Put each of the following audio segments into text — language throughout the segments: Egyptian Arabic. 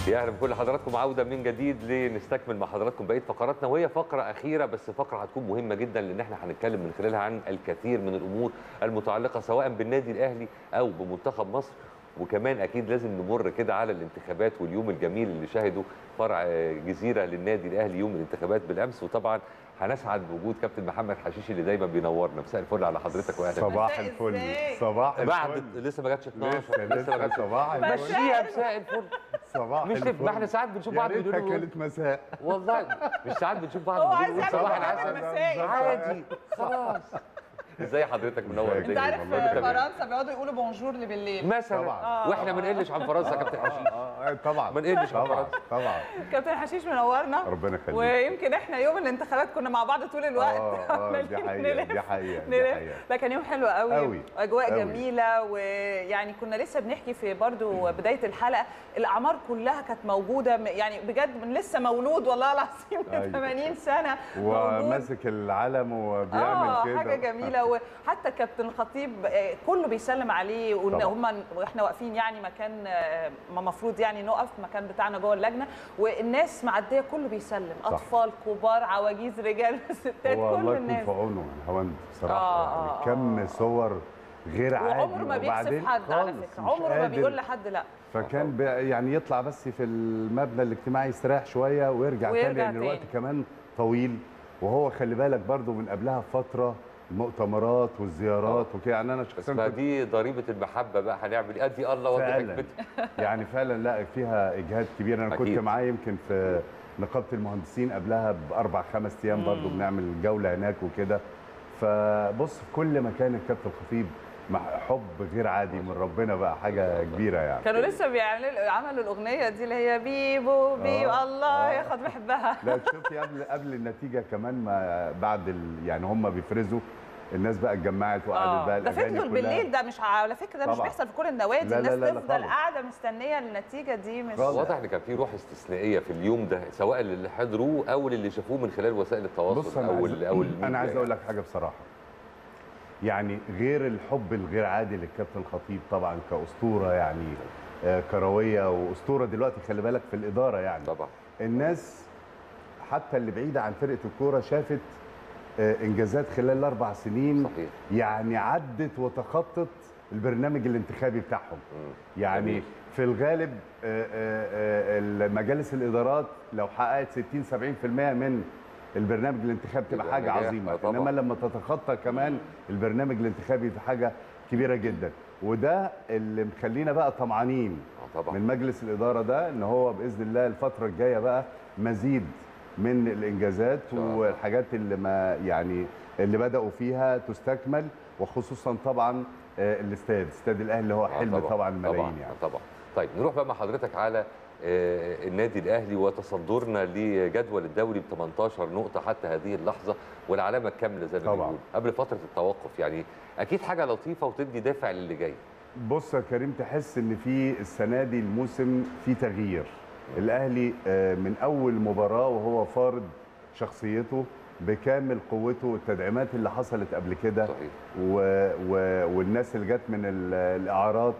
يا اهلا بكل حضراتكم عوده من جديد لنستكمل مع حضراتكم بقيه فقراتنا وهي فقره اخيره بس فقره هتكون مهمه جدا لان احنا هنتكلم من خلالها عن الكثير من الامور المتعلقه سواء بالنادي الاهلي او بمنتخب مصر وكمان اكيد لازم نمر كده على الانتخابات واليوم الجميل اللي شهده فرع جزيره للنادي الاهلي يوم الانتخابات بالامس وطبعا هنسعد بوجود كابتن محمد حشيش اللي دايما بينورنا مساء الفل على حضرتك واهلا بيك. صباح مساء الفل إزاي؟ صباح بعد الفل لسه ما جاتش 12 لسه ما لسه جاتش صباح الفل مشيها مساء الفل صباح مش الفل ما احنا ساعات بنشوف بعض يا ريتها بنقول كانت مساء والله مش ساعات بنشوف بعض هو بنقول عايز صباح يعمل العسل برنامج مسائي. عادي خلاص ازاي حضرتك منور ازيك؟ انت الدنيا؟ عارف والله في تمام. فرنسا بيقعدوا يقولوا بونجور اللي بالليل مثلا طبعاً. واحنا ما نقلش عن فرنسا يا كابتن حشيش آه، آه، طبعا ما نقلش عن طبعا فرنسا طبعا كابتن حشيش منورنا ربنا يخليك ويمكن احنا يوم الانتخابات كنا مع بعض طول الوقت اه اه دي عمالين حقيقه نلف دي حقيقه دي نلف. حقيقه ده كان يوم حلو قوي قوي. اجواء قوي. جميله ويعني كنا لسه بنحكي في برضو بدايه الحلقه الاعمار كلها كانت موجوده م- يعني بجد من لسه مولود والله العظيم من أيوة. 80 سنه مولود. وماسك العلم وبيعمل اه كده حاجه جميله وحتى كابتن الخطيب آه، كله بيسلم عليه وان طبعاً. هم واحنا واقفين يعني مكان آه، ما المفروض يعني نقف مكان بتاعنا جوه اللجنه والناس معديه كله بيسلم صح. اطفال كبار عواجيز رجال ستات هو كل الله يكون الناس في عونه يا هوند بصراحه آه، يعني آه، كم آه. صور غير عادي وعمره ما وبعدين بيكسف حد على خالص فكره مش عمره ما قادر. بيقول لحد لا فكان بي يعني يطلع بس في المبنى الاجتماعي يستريح شويه ويرجع, ويرجع تاني لان تاني. الوقت كمان طويل وهو خلي بالك برضو من قبلها بفتره المؤتمرات والزيارات وكده يعني انا بس شخصيا ما كنت دي ضريبه المحبه بقى هنعمل ايه ادي الله ودي فعلا حكمته يعني فعلا لا فيها اجهاد كبير انا أكيد. كنت معاه يمكن في نقابه المهندسين قبلها باربع خمس ايام برضو بنعمل جوله هناك وكده فبص في كل مكان الكابتن الخطيب مع حب غير عادي من ربنا بقى حاجه كبيره يعني كانوا لسه بيعملوا عملوا الاغنيه دي اللي هي بيبو بيبو آه، الله آه. يا خد بحبها لا تشوفي قبل قبل النتيجه كمان ما بعد ال يعني هم بيفرزوا الناس بقى اتجمعت وقعدت بقى ده الاغاني فضلوا كلها بالليل ده مش على فكره ده مش طبعاً. بيحصل في كل النوادي لا، لا، الناس لا، لا تفضل خالص. قاعده مستنيه النتيجه دي مش خالص. واضح ان كان في روح استثنائيه في اليوم ده سواء اللي حضروه او اللي شافوه من خلال وسائل بص التواصل انا او عايز ال- او الميديا انا عايز يعني. اقول لك حاجه بصراحه يعني غير الحب الغير عادي للكابتن الخطيب طبعا كاسطوره يعني آه، كرويه واسطوره دلوقتي خلي بالك في الاداره يعني طبعا الناس حتى اللي بعيده عن فرقه الكوره شافت آه، انجازات خلال الاربع سنين صحيح يعني عدت وتخطت البرنامج الانتخابي بتاعهم مم. يعني جميل. في الغالب آه، آه، آه، مجالس الادارات لو حققت 60 70% من البرنامج الانتخابي تبقى يبقى حاجه نجاح. عظيمه آه، طبعاً. انما لما تتخطى كمان البرنامج الانتخابي في حاجه كبيره جدا وده اللي مخلينا بقى طمعانين آه، طبعا من مجلس الاداره ده ان هو باذن الله الفتره الجايه بقى مزيد من الانجازات شاء الله. والحاجات اللي ما يعني اللي بداوا فيها تستكمل وخصوصا طبعا آه، الاستاد استاد الاهلي اللي هو آه، حلم طبعا ملايين طبعا يعني آه، طبعا طيب نروح بقى مع حضرتك على آه، النادي الاهلي وتصدرنا لجدول الدوري ب 18 نقطه حتى هذه اللحظه والعلامه الكامله زي ما طبعاً. بنقول قبل فتره التوقف يعني اكيد حاجه لطيفه وتدي دافع للي جاي بص يا كريم تحس ان في السنه دي الموسم في تغيير الاهلي آه، من اول مباراه وهو فارض شخصيته بكامل قوته والتدعيمات اللي حصلت قبل كده صحيح و... و... والناس اللي جت من ال- الاعارات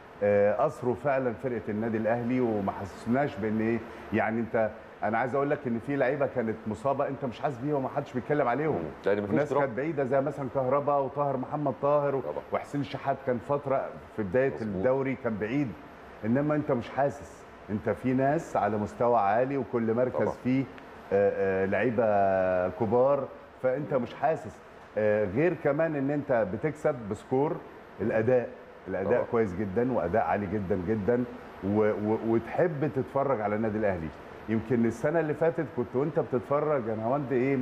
آه، اثروا فعلا فرقه النادي الاهلي وما حسسناش بان ايه يعني انت انا عايز اقول لك ان في لعيبه كانت مصابه انت مش حاسس بيها وما حدش بيتكلم عليهم لان مفيش وناس دروب كانت بعيده زي مثلا كهربا وطاهر محمد طاهر و- طبعا. وحسين الشحات كان فتره في بدايه مظبوط. الدوري كان بعيد انما انت مش حاسس انت في ناس على مستوى عالي وكل مركز طبعا. فيه آه، آه، لعيبه كبار فانت مش حاسس آه، غير كمان ان انت بتكسب بسكور الاداء الاداء طبعا. كويس جدا واداء عالي جدا جدا و و وتحب تتفرج على النادي الاهلي يمكن السنه اللي فاتت كنت وانت بتتفرج انا هوند ايه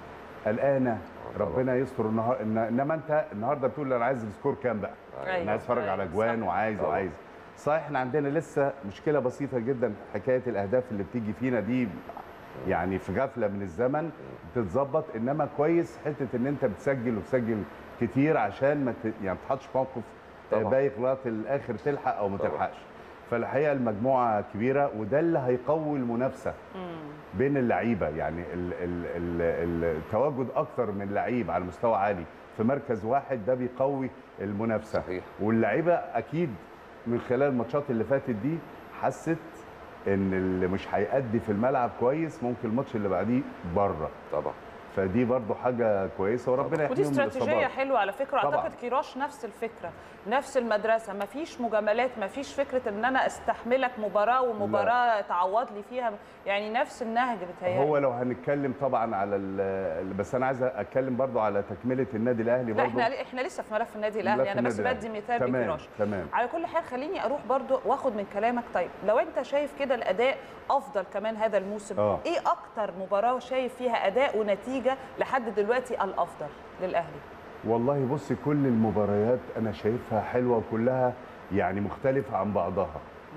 قلقانه طبعا. ربنا يستر النهار إن- انما انت النهارده بتقول انا عايز سكور كام بقى أيوة. انا عايز اتفرج على أيوة، اجوان صح. وعايز طبعا. وعايز صحيح احنا عندنا لسه مشكله بسيطه جدا حكايه الاهداف اللي بتيجي فينا دي يعني في غفله من الزمن بتتظبط انما كويس حته ان انت بتسجل وتسجل كتير عشان ما ت... يعني ما تحطش موقف طبعا. بايخ لغايه الاخر تلحق او ما طبعا. تلحقش فالحقيقه المجموعه كبيره وده اللي هيقوي المنافسه بين اللعيبه يعني ال ال ال التواجد اكتر من لعيب على مستوى عالي في مركز واحد ده بيقوي المنافسه صحيح. واللعيبه اكيد من خلال الماتشات اللي فاتت دي حست ان اللي مش هيأدي في الملعب كويس ممكن الماتش اللي بعديه بره طبعا فدي برضو حاجه كويسه وربنا ودي يحميهم من استراتيجيه الاصابات حلوه على فكره طبعاً. اعتقد كيروش نفس الفكره نفس المدرسه ما فيش مجاملات ما فيش فكره ان انا استحملك مباراه ومباراه تعوض لي فيها يعني نفس النهج بتهيألي هو لو هنتكلم طبعا على ال- بس انا عايز اتكلم برضو على تكمله النادي الاهلي لا برضو احنا احنا لسه في ملف النادي ملف الاهلي انا بس النادي بدي الأهلي. مثال تمام بكيروش تمام على كل حال خليني اروح برضو واخد من كلامك طيب لو انت شايف كده الاداء افضل كمان هذا الموسم آه. ايه اكتر مباراه شايف فيها اداء ونتيجه لحد دلوقتي الافضل للاهلي والله بصي كل المباريات انا شايفها حلوه وكلها يعني مختلفه عن بعضها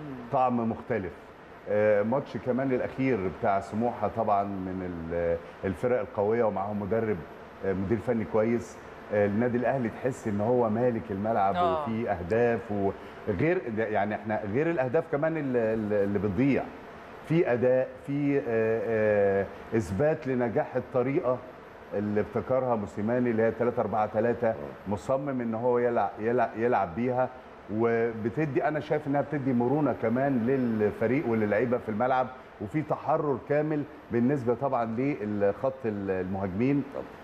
طعم مختلف آه، ماتش كمان الاخير بتاع سموحه طبعا من ال- الفرق القويه ومعاهم مدرب آه، مدير فني كويس آه، النادي الاهلي تحس ان هو مالك الملعب آه. وفي اهداف وغير يعني احنا غير الاهداف كمان اللي, اللي بتضيع في اداء في آه، آه، اثبات لنجاح الطريقه اللي ابتكرها موسيماني اللي هي 3 4 3 مصمم ان هو يلعب يلعب, يلعب بيها وبتدي انا شايف انها بتدي مرونه كمان للفريق وللعيبه في الملعب وفي تحرر كامل بالنسبه طبعا للخط المهاجمين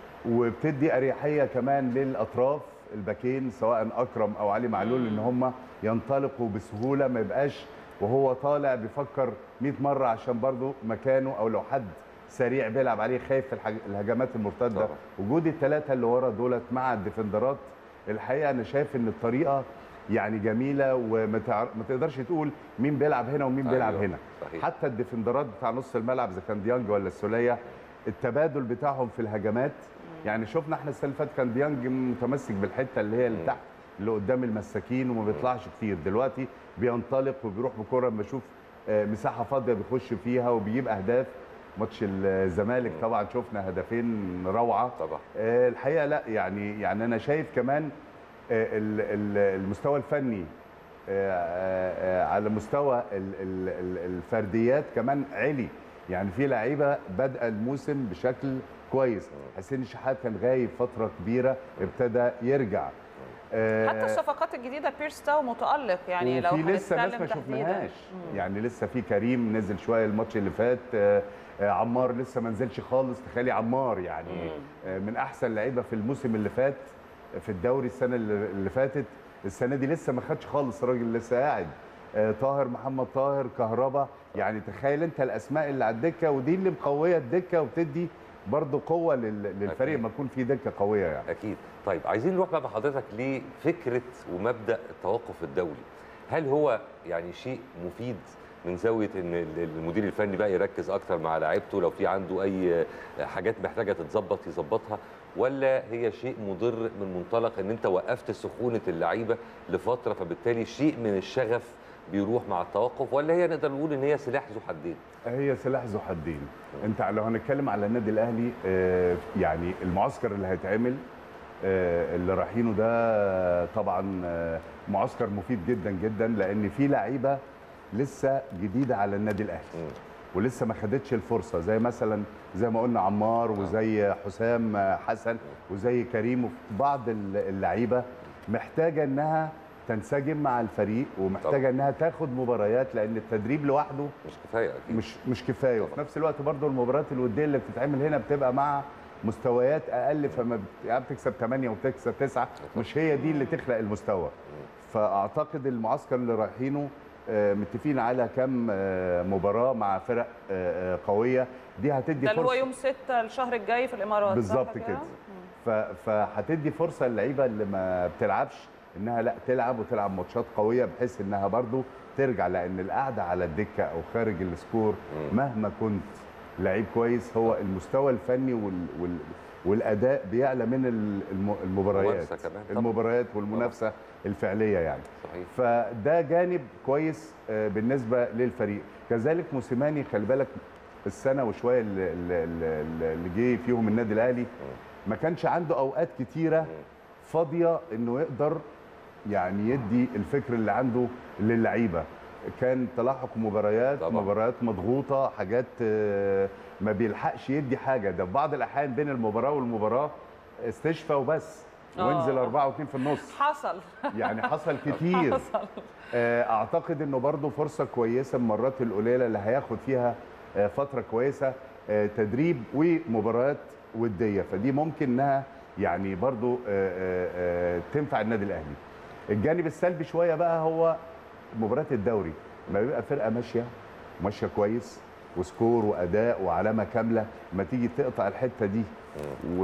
وبتدي اريحيه كمان للاطراف الباكين سواء اكرم او علي معلول ان هم ينطلقوا بسهوله ما يبقاش وهو طالع بيفكر 100 مره عشان برضه مكانه او لو حد سريع بيلعب عليه خايف في الحاج- الهجمات المرتده طبعا. وجود الثلاثه اللي ورا دولت مع الديفندرات الحقيقه انا شايف ان الطريقه يعني جميله وما تعر- ما تقدرش تقول مين بيلعب هنا ومين بيلعب أيوة، هنا صحيح. حتى الديفندرات بتاع نص الملعب اذا كان ديانج ولا السوليه التبادل بتاعهم في الهجمات يعني شفنا احنا السنه اللي فاتت كان ديانج متمسك بالحته اللي هي اللي تحت اللي قدام المساكين وما بيطلعش كتير دلوقتي بينطلق وبيروح بكره لما يشوف آه، مساحه فاضيه بيخش فيها وبيجيب اهداف ماتش الزمالك طبعا شفنا هدفين روعه طبعا آه، الحقيقه لا يعني يعني انا شايف كمان آه، ال- ال- المستوى الفني آه، آه، آه، على مستوى ال- ال- ال- الفرديات كمان عالي يعني في لعيبه بادئه الموسم بشكل كويس حسين الشحات كان غايب فتره كبيره ابتدى يرجع آه، حتى الصفقات الجديده بيرس تاو متالق يعني لو وفي لسه ناس هنتكلم ما تحديداً. شفناهاش يعني لسه في كريم نزل شويه الماتش اللي فات آه، آه، عمار لسه ما نزلش خالص تخيلي عمار يعني آه، من احسن لعيبه في الموسم اللي فات في الدوري السنه اللي اللي فاتت السنه دي لسه ما خدش خالص الراجل لسه قاعد آه، طاهر محمد طاهر كهربا يعني تخيل انت الاسماء اللي على الدكه ودي اللي مقويه الدكه وبتدي برضه قوه لل- للفريق أكيد. ما يكون في دكه قويه يعني اكيد طيب عايزين نروح بقى مع حضرتك لفكره ومبدا التوقف الدولي هل هو يعني شيء مفيد من زاويه ان ال- المدير الفني بقى يركز اكتر مع لاعيبته لو في عنده اي حاجات محتاجه تتظبط يظبطها ولا هي شيء مضر من منطلق ان انت وقفت سخونه اللعيبه لفتره فبالتالي شيء من الشغف بيروح مع التوقف ولا هي نقدر نقول ان هي سلاح ذو حدين هي سلاح ذو حدين انت لو هنتكلم على النادي الاهلي آه، يعني المعسكر اللي هيتعمل آه، اللي رايحينه ده طبعا آه، معسكر مفيد جدا جدا لان في لعيبه لسه جديده على النادي الاهلي ولسه ما خدتش الفرصه زي مثلا زي ما قلنا عمار وزي حسام حسن وزي كريم وبعض اللعيبه محتاجه انها تنسجم مع الفريق ومحتاجه طبعا. انها تاخد مباريات لان التدريب لوحده مش كفايه اكيد مش مش كفايه طبعا. وفي نفس الوقت برضو المباريات الوديه اللي بتتعمل هنا بتبقى مع مستويات اقل فما بت- يعني بتكسب 8 وتكسب 9 مش هي دي اللي تخلق المستوى فاعتقد المعسكر اللي رايحينه آه، متفقين على كام آه، مباراه مع فرق آه، آه، قويه دي هتدي ده اللي هو فرصه يوم 6 الشهر الجاي في الامارات صح بالظبط كده ف- فهتدي فرصه للعيبه اللي ما بتلعبش انها لا تلعب وتلعب ماتشات قويه بحيث انها برضو ترجع لان القعده على الدكه او خارج السكور مهما كنت لعيب كويس هو المستوى الفني وال وال والاداء بيعلى من ال- الم- المباريات المنافسة كمان طبعاً. المباريات والمنافسه الفعليه يعني صحيح فده جانب كويس آه، بالنسبه للفريق كذلك موسيماني خلي بالك السنه وشويه اللي, اللي, اللي جه فيهم النادي الاهلي ما كانش عنده اوقات كتيره فاضيه انه يقدر يعني يدي الفكر اللي عنده للعيبه كان تلاحق مباريات طبعاً. مباريات مضغوطه حاجات آه، ما بيلحقش يدي حاجه ده في بعض الاحيان بين المباراه والمباراه استشفى وبس آه. وانزل 4 و2 في النص حصل يعني حصل كتير حصل آه، اعتقد انه برضو فرصه كويسه المرات القليله اللي هياخد فيها آه، فتره كويسه آه، تدريب ومباريات وديه فدي ممكن انها يعني برضو آه، آه، آه، تنفع النادي الاهلي الجانب السلبي شويه بقى هو مباريات الدوري ما بيبقى فرقه ماشيه ماشيه كويس وسكور واداء وعلامه كامله ما تيجي تقطع الحته دي و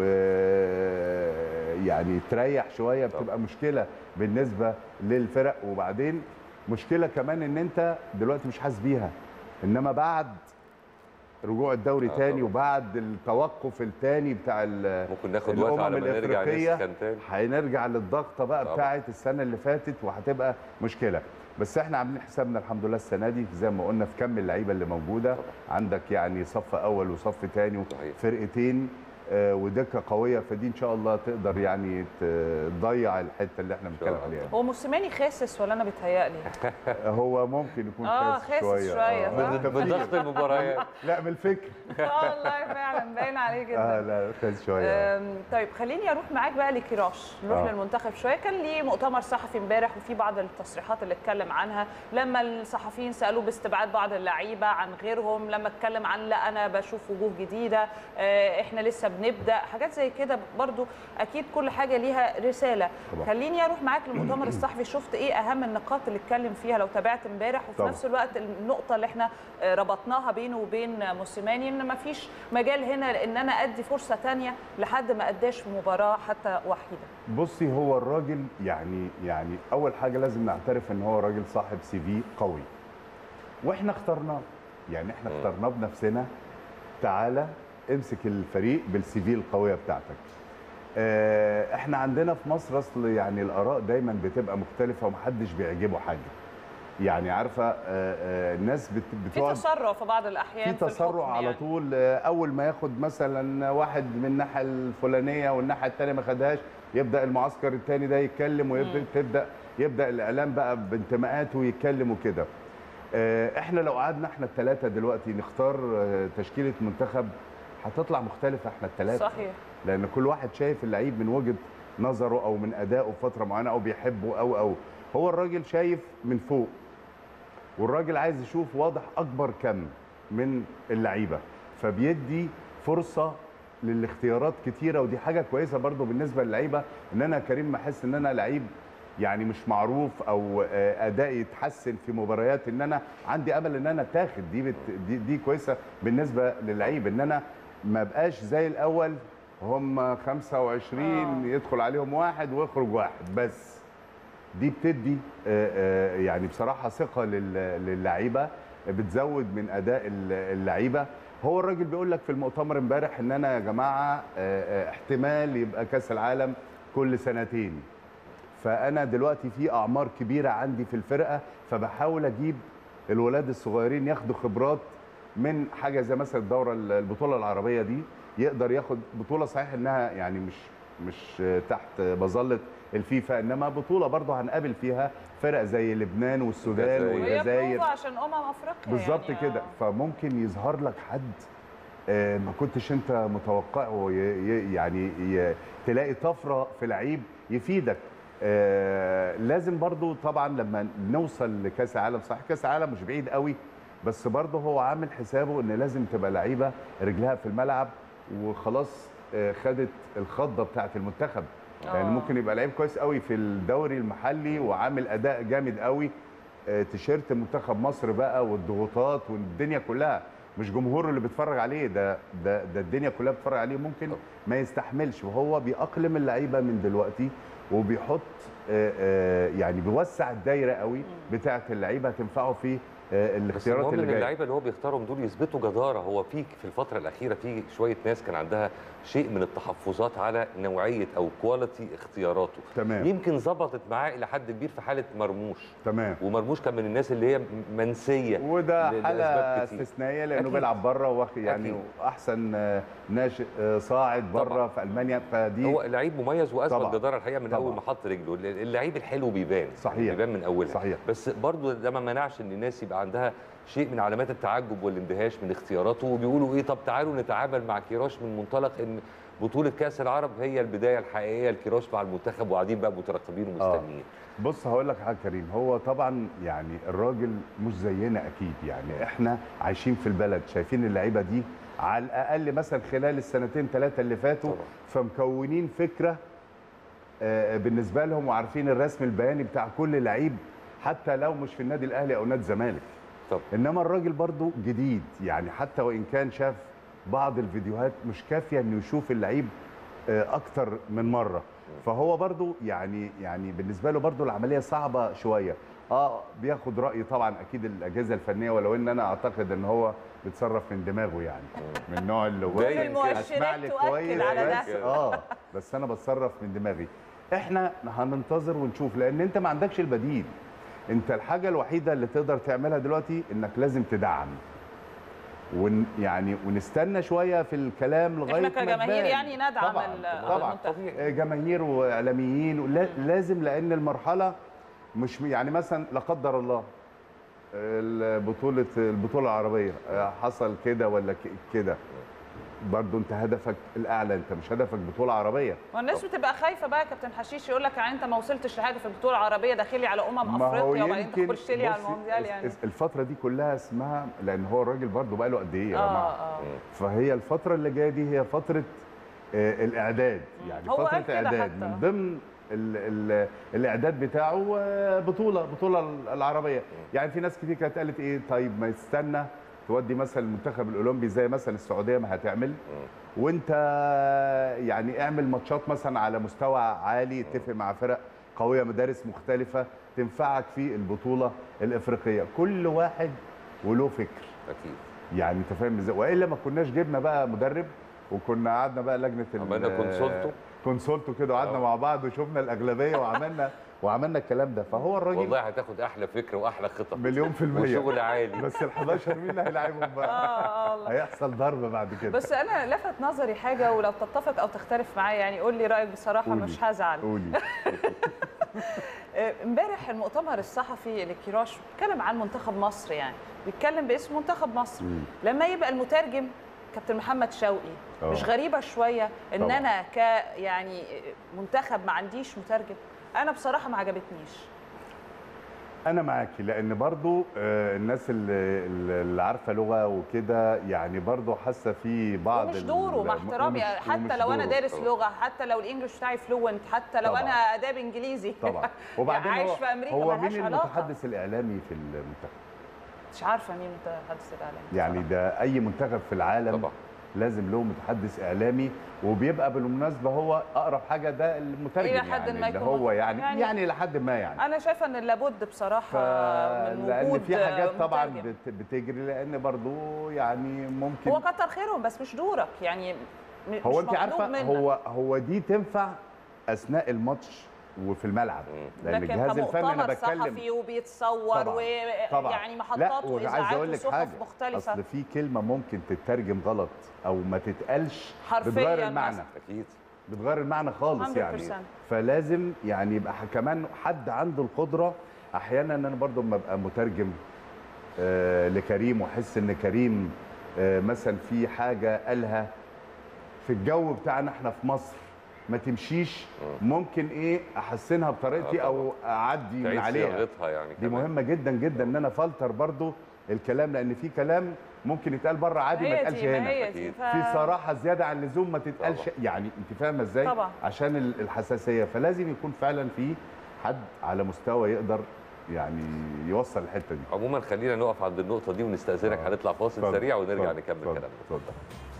يعني تريح شويه بتبقى مشكله بالنسبه للفرق وبعدين مشكله كمان ان انت دلوقتي مش حاسس بيها انما بعد رجوع الدوري آه تاني طبعا. وبعد التوقف التاني بتاع ال- ممكن ناخد وقت على ما نرجع الافريقيه نسخن تاني هنرجع للضغطه بقى طبعا. بتاعه السنه اللي فاتت وهتبقى مشكله بس احنا عاملين حسابنا الحمد لله السنه دي زي ما قلنا في كم اللعيبه اللي موجوده طبعا. عندك يعني صف اول وصف تاني صحيح. فرقتين آه، ودكه قويه فدي ان شاء الله تقدر يعني ت- تضيع الحته اللي احنا بنتكلم الله. عليها هو موسيماني خاسس ولا انا بيتهيألي هو ممكن يكون آه، خاسس خاسس شويه شوية، آه. صح؟ من ضغط المباريات لا من الفكر اه والله فعلا باين عليه جدا اه لا خاسس شويه آه. أم، طيب خليني اروح معاك بقى لكيراش نروح آه. للمنتخب شويه كان ليه مؤتمر صحفي امبارح وفي بعض التصريحات اللي اتكلم عنها لما الصحفيين سالوه باستبعاد بعض اللعيبه عن غيرهم لما اتكلم عن لا انا بشوف وجوه جديده آه، احنا لسه بنبدا حاجات زي كده برضو اكيد كل حاجه ليها رساله طبعا. خليني اروح معاك للمؤتمر الصحفي شفت ايه اهم النقاط اللي اتكلم فيها لو تابعت امبارح وفي طبعا. نفس الوقت النقطه اللي احنا آه، ربطناها بينه وبين موسيماني ان ما فيش مجال هنا ان انا ادي فرصه تانية لحد ما اداش في مباراه حتى وحيده بصي هو الراجل يعني يعني اول حاجه لازم نعترف ان هو راجل صاحب سي في قوي واحنا اخترناه يعني احنا مم. اخترناه بنفسنا تعالى امسك الفريق بالسي في القويه بتاعتك آه، احنا عندنا في مصر اصل يعني الاراء دايما بتبقى مختلفه ومحدش بيعجبه حاجه يعني عارفه آه، آه، الناس بت- في بتقعد تسرع في بعض الاحيان في تسرع الحكم على يعني. طول آه، اول ما ياخد مثلا واحد من الناحيه الفلانيه والناحيه الثانيه ما خدهاش يبدا المعسكر الثاني ده يتكلم وتبدا يبدا الاعلام بقى بانتماءاته يتكلم وكده آه، احنا لو قعدنا احنا الثلاثه دلوقتي نختار آه، تشكيله منتخب هتطلع مختلفه احنا الثلاثه صحيح لان كل واحد شايف اللعيب من وجهه نظره او من ادائه في فتره معينه او بيحبه او او هو الراجل شايف من فوق والراجل عايز يشوف واضح اكبر كم من اللعيبه فبيدي فرصه للاختيارات كتيره ودي حاجه كويسه برضو بالنسبه للعيبه ان انا كريم احس ان انا لعيب يعني مش معروف او آه، ادائي يتحسن في مباريات ان انا عندي امل ان انا اتاخد دي بت دي, دي كويسه بالنسبه للعيب ان انا ما بقاش زي الاول هم 25 آه. يدخل عليهم واحد ويخرج واحد بس دي بتدي آه، آه، يعني بصراحه ثقه لل- للعيبه بتزود من اداء ال- اللعيبه هو الراجل بيقول لك في المؤتمر امبارح ان انا يا جماعه آه، آه، احتمال يبقى كاس العالم كل سنتين فانا دلوقتي في اعمار كبيره عندي في الفرقه فبحاول اجيب الولاد الصغيرين ياخدوا خبرات من حاجه زي مثلا الدوره البطوله العربيه دي يقدر ياخد بطوله صحيح انها يعني مش مش تحت مظله الفيفا انما بطوله برضه هنقابل فيها فرق زي لبنان والسودان الجزائر. وهي والجزائر بروفة عشان امم افريقيا بالظبط يعني كده آه. فممكن يظهر لك حد آه، ما كنتش انت متوقعه ي- ي- يعني ي- تلاقي طفره في لعيب يفيدك آه، لازم برضو طبعا لما نوصل لكاس العالم صح كاس العالم مش بعيد قوي بس برضه هو عامل حسابه ان لازم تبقى لعيبه رجلها في الملعب وخلاص آه، خدت الخضه بتاعه المنتخب يعني آه. ممكن يبقى لعيب كويس قوي في الدوري المحلي وعامل اداء جامد قوي آه، تيشيرت منتخب مصر بقى والضغوطات والدنيا كلها مش جمهوره اللي بيتفرج عليه ده ده ده الدنيا كلها بتتفرج عليه ممكن ما يستحملش وهو بيأقلم اللعيبه من دلوقتي وبيحط آه، آه، يعني بيوسع الدايره قوي بتاعه اللعيبه هتنفعه في آه، بس الاختيارات المهم اللي ان جايه اللعيبه اللي هو بيختارهم دول يثبتوا جداره هو في في الفتره الاخيره في شويه ناس كان عندها شيء من التحفظات على نوعيه او كواليتي اختياراته تمام يمكن ظبطت معاه الى حد كبير في حاله مرموش تمام ومرموش كان من الناس اللي هي منسيه وده ل- حاله لأسباب كتير. استثنائيه لانه أكيد. بيلعب بره واخد يعني أكيد. احسن آه، ناشئ آه، صاعد بره طبعاً. في المانيا فدي هو لعيب مميز واثبت طبعاً. جداره الحقيقه من طبعاً. اول ما حط رجله اللعيب الحلو بيبان صحيح. بيبان من اولها صحيح بس برضو ده ما منعش ان الناس يبقى بيبقى عندها شيء من علامات التعجب والاندهاش من اختياراته وبيقولوا ايه طب تعالوا نتعامل مع كيروش من منطلق ان بطوله كاس العرب هي البدايه الحقيقيه لكيروش مع المنتخب وقاعدين بقى مترقبين ومستنيين بص هقول لك حاجه كريم هو طبعا يعني الراجل مش زينا اكيد يعني احنا عايشين في البلد شايفين اللعيبه دي على الاقل مثلا خلال السنتين ثلاثه اللي فاتوا طبعا. فمكونين فكره آه، بالنسبه لهم وعارفين الرسم البياني بتاع كل لعيب حتى لو مش في النادي الاهلي او نادي الزمالك طب انما الراجل برضو جديد يعني حتى وان كان شاف بعض الفيديوهات مش كافيه انه يشوف اللعيب آه، اكتر من مره فهو برضو يعني يعني بالنسبه له برضو العمليه صعبه شويه اه بياخد راي طبعا اكيد الاجهزه الفنيه ولو ان انا اعتقد ان هو بيتصرف من دماغه يعني من النوع اللي هو باين كده. المؤشرات اسمع لي تؤكد كويس على ده. بس اه بس انا بتصرف من دماغي احنا هننتظر ونشوف لان انت ما عندكش البديل انت الحاجه الوحيده اللي تقدر تعملها دلوقتي انك لازم تدعم ون يعني ونستنى شويه في الكلام لغايه احنا ما كجماهير تبان. يعني ندعم طبعا ال- طبعا المنتخب. آه، جماهير واعلاميين ولا- لازم لان المرحله مش يعني مثلا لا قدر الله البطوله البطوله العربيه آه، حصل كده ولا ك- كده برضو انت هدفك الاعلى انت مش هدفك بطوله عربيه والناس بتبقى خايفه بقى يا كابتن حشيش يقول لك يعني انت ما وصلتش لحاجه في البطوله العربيه داخلي على امم ما هو افريقيا وبعدين يمكن تخش لي على بصي، المونديال يعني الفتره دي كلها اسمها لان هو الراجل برضو بقى له قد ايه يا اه جماعه اه فهي الفترة اللي جاية دي هي فترة آه، الإعداد يعني هو قال فترة كده إعداد حتى. من ضمن ال ال الإعداد بتاعه آه، بطولة بطولة العربية يعني في ناس كتير كانت قالت إيه طيب ما يستنى تودي مثلا المنتخب الأولمبي زي مثلا السعودية ما هتعمل وأنت يعني اعمل ماتشات مثلا على مستوى عالي اتفق مع فرق قوية مدارس مختلفة تنفعك في البطولة الإفريقية كل واحد وله فكر اكيد يعني انت فاهم ازاي والا ما كناش جبنا بقى مدرب وكنا قعدنا بقى لجنه ال- عملنا كونسولتو. كونسولتو كده وقعدنا آه. مع بعض وشفنا الاغلبيه وعملنا وعملنا الكلام ده فهو الراجل والله هتاخد احلى فكره واحلى خطط مليون في المية وشغل عالي بس ال 11 مين اللي هيلعبهم اه بقى اه والله هيحصل ضرب بعد كده بس انا لفت نظري حاجه ولو تتفق او تختلف معايا يعني قول لي رايك بصراحه قولي. مش هزعل قولي آه، امبارح المؤتمر الصحفي لكيروش بيتكلم عن منتخب مصر يعني بيتكلم باسم منتخب مصر مم. لما يبقى المترجم كابتن محمد شوقي آه. مش غريبه شويه ان طبعا. انا ك يعني منتخب ما عنديش مترجم انا بصراحه ما عجبتنيش انا معاكي لان برضو آه، الناس اللي, اللي عارفه لغه وكده يعني برضو حاسه في بعض ومش ال- دوره مع ومش- احترامي ومش حتى لو انا دوره. دارس لغه حتى لو الانجليش بتاعي فلوينت حتى لو طبعا. انا اداب انجليزي طبعا وبعدين عايش هو, في امريكا هو ملهاش مين علاقه المتحدث الاعلامي في المنتخب مش عارفه مين متحدث الاعلامي يعني ده اي منتخب في العالم طبعا لازم له متحدث اعلامي وبيبقى بالمناسبه هو اقرب حاجه ده المترجم إلى حد يعني ما اللي يكون هو يعني يعني- يعني, لحد ما يعني انا شايفه ان لابد ف... بصراحه من لان وجود في حاجات طبعا مترجم. بت... بتجري لان برضو يعني ممكن هو كتر خيرهم بس مش دورك يعني م- هو مش انت مطلوب عارفه منك. هو هو دي تنفع اثناء الماتش وفي الملعب لان لكن الجهاز الفني انا كمؤتمر بتكلم صحفي وبيتصور طبعا ويعني يعني لا محطات وعايز اقول واذاعات لك وصحف حاجه مختلفه اصل في كلمه ممكن تترجم غلط او ما تتقالش حرفياً بتغير المعنى مثلاً. اكيد بتغير المعنى خالص 100%. يعني فلازم يعني يبقى ح- كمان حد عنده القدره احيانا انا برضو لما ابقى مترجم آه لكريم واحس ان كريم آه مثلا في حاجه قالها في الجو بتاعنا احنا في مصر ما تمشيش ممكن ايه احسنها بطريقتي آه او اعدي من تعيد عليها صياغتها يعني دي كمان. مهمه جدا جدا ان انا فلتر برضو الكلام لان في كلام ممكن يتقال بره عادي ما هي يتقالش دي ما هنا هي دي أكيد. ف... في صراحه زياده عن اللزوم ما تتقالش طبعا. يعني انت فاهمه ازاي طبعا. عشان ال- الحساسيه فلازم يكون فعلا في حد على مستوى يقدر يعني يوصل الحته دي عموما خلينا نقف عند النقطه دي ونستاذنك آه. هنطلع فاصل اتفضل، سريع ونرجع اتفضل، نكمل اتفضل، كلامنا اتفضل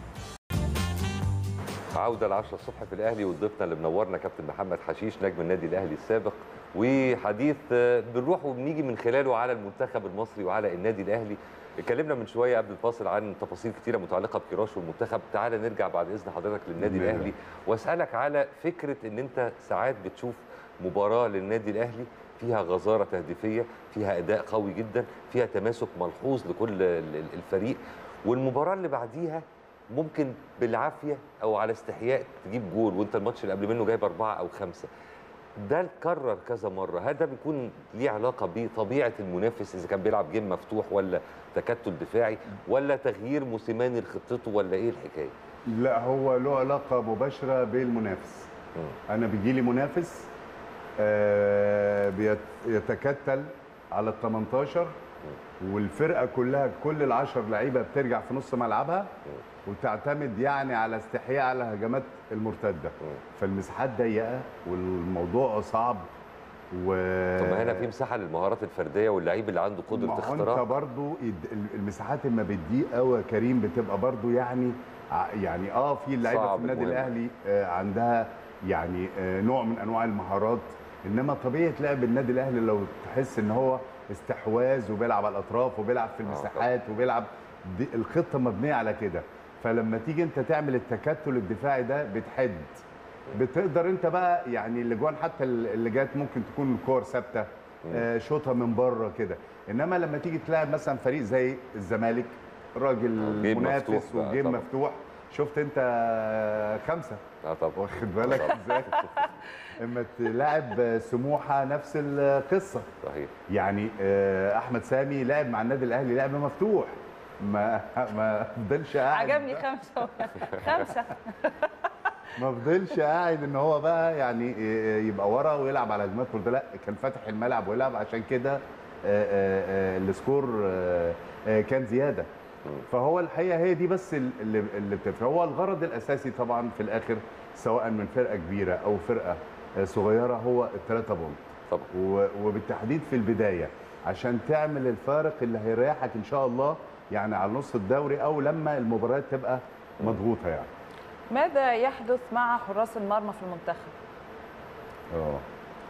عودة ل 10 الصبح في الأهلي وضيفنا اللي منورنا كابتن محمد حشيش نجم النادي الأهلي السابق وحديث آه، بنروح وبنيجي من خلاله على المنتخب المصري وعلى النادي الأهلي اتكلمنا من شوية قبل الفاصل عن تفاصيل كتيرة متعلقة بكراش والمنتخب تعال نرجع بعد إذن حضرتك للنادي نرجع. الأهلي وأسألك على فكرة إن أنت ساعات بتشوف مباراة للنادي الأهلي فيها غزارة تهديفية فيها أداء قوي جدا فيها تماسك ملحوظ لكل ال- ال- الفريق والمباراة اللي بعديها ممكن بالعافيه او على استحياء تجيب جول وانت الماتش اللي قبل منه جايب اربعه او خمسه ده اتكرر كذا مره هل ده بيكون ليه علاقه بطبيعه المنافس اذا كان بيلعب جيم مفتوح ولا تكتل دفاعي ولا تغيير موسيماني لخطته ولا ايه الحكايه لا هو له علاقه مباشره بالمنافس مم. انا بيجي لي منافس آه، بيت- يتكتل على ال 18 والفرقه كلها كل العشر لعيبه بترجع في نص ملعبها وتعتمد يعني على استحياء على هجمات المرتده فالمساحات ضيقه والموضوع صعب و طب ما هنا في مساحه للمهارات الفرديه واللعيب اللي عنده قدره ما هو انت اختراق برضو الد- المساحات اما بتضيق قوي يا كريم بتبقى برضو يعني ع- يعني اه في اللعيبه صعب في النادي المهم. الاهلي آه عندها يعني آه نوع من انواع المهارات انما طبيعه لعب النادي الاهلي لو تحس ان هو استحواذ وبيلعب على الاطراف وبيلعب في المساحات وبيلعب دي الخطه مبنيه على كده فلما تيجي انت تعمل التكتل الدفاعي ده بتحد بتقدر انت بقى يعني الاجوان حتى اللي جات ممكن تكون الكور ثابته آه، شوطها من بره كده انما لما تيجي تلاعب مثلا فريق زي الزمالك راجل جيم منافس مفتوح بقى وجيم طبعا. مفتوح شفت انت خمسه اه طبعا واخد بالك ازاي اما تلاعب سموحه نفس القصه صحيح يعني آه، احمد سامي لعب مع النادي الاهلي لعب مفتوح ما ما فضلش قاعد عجبني خمسه خمسه ما فضلش قاعد ان هو بقى يعني يبقى ورا ويلعب على هجمات مرتده لا كان فاتح الملعب ويلعب عشان كده آه، آه، آه، السكور آه، آه، كان زياده فهو الحقيقه هي دي بس اللي اللي بتفرق هو الغرض الاساسي طبعا في الاخر سواء من فرقه كبيره او فرقه آه، صغيره هو الثلاثه بونت طبعا و- وبالتحديد في البدايه عشان تعمل الفارق اللي هيريحك ان شاء الله يعني على نص الدوري او لما المباريات تبقى مضغوطه يعني ماذا يحدث مع حراس المرمى في المنتخب؟ اه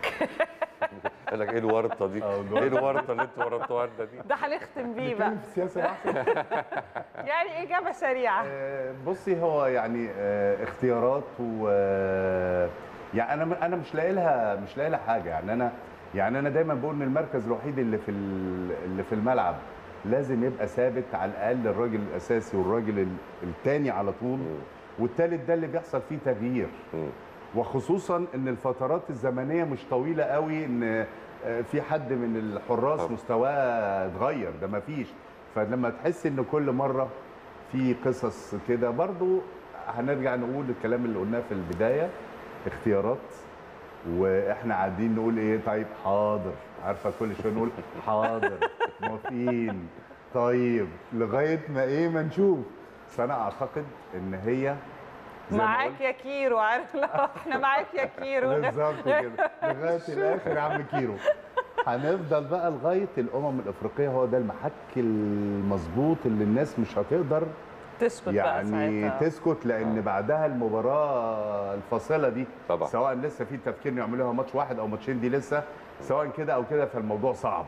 قال لك ايه الورطه دي؟ آه، الورطة. ايه الورطه اللي انتوا ورطوها لنا دي؟ ده هنختم بيه بقى نتكلم في السياسه احسن يعني اجابه سريعه آه، بصي هو يعني آه، اختيارات و آه، يعني انا انا مش لاقي لها مش لاقي لها حاجه يعني انا يعني انا دايما بقول ان المركز الوحيد اللي في ال- اللي في الملعب لازم يبقى ثابت على الاقل الراجل الاساسي والراجل الثاني على طول والثالث ده اللي بيحصل فيه تغيير مم. وخصوصا ان الفترات الزمنيه مش طويله قوي ان آه، في حد من الحراس طبعا. مستواه اتغير ده ما فيش فلما تحس ان كل مره في قصص كده برضو هنرجع نقول الكلام اللي قلناه في البدايه اختيارات واحنا قاعدين نقول ايه طيب حاضر عارفه كل شويه نقول حاضر موافقين طيب لغايه ما ايه ما نشوف فانا اعتقد ان هي زي ما معاك قلت- يا كيرو عارف لا احنا معاك يا كيرو بالظبط كده لغايه الاخر يا عم كيرو هنفضل بقى لغايه الامم الافريقيه هو ده المحك المظبوط اللي الناس مش هتقدر تسكت بقى يعني ساعتها تسكت لان بعدها المباراه الفاصله دي طبعا. سواء لسه في تفكير إنه يعملوها ماتش واحد او ماتشين دي لسه سواء كده او كده فالموضوع صعب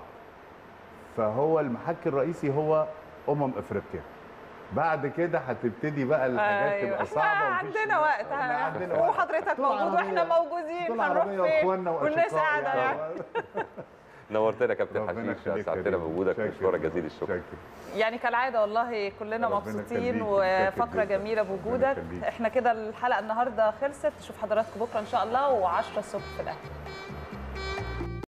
فهو المحك الرئيسي هو امم افريقيا بعد كده هتبتدي بقى الحاجات أيوة. تبقى احنا صعبه ومفيش- عندنا وقت إحنا عندنا وقت. وحضرتك طول موجود واحنا عربية- موجودين طول هنروح عربية فين واخواننا والناس وأشقاء قاعده يعني نورتنا يا كابتن ربنا حشيش يخليك اسعدتنا كريم. بوجودك شاكر. مشكورك جزيل الشكر شاكر. يعني كالعاده والله كلنا ربنا مبسوطين يخليك، وفقره متشكر جداً. جميله ربنا بوجودك يخليك. احنا كده الحلقه النهارده خلصت نشوف حضراتكم بكره ان شاء الله و10 الصبح في الاهلي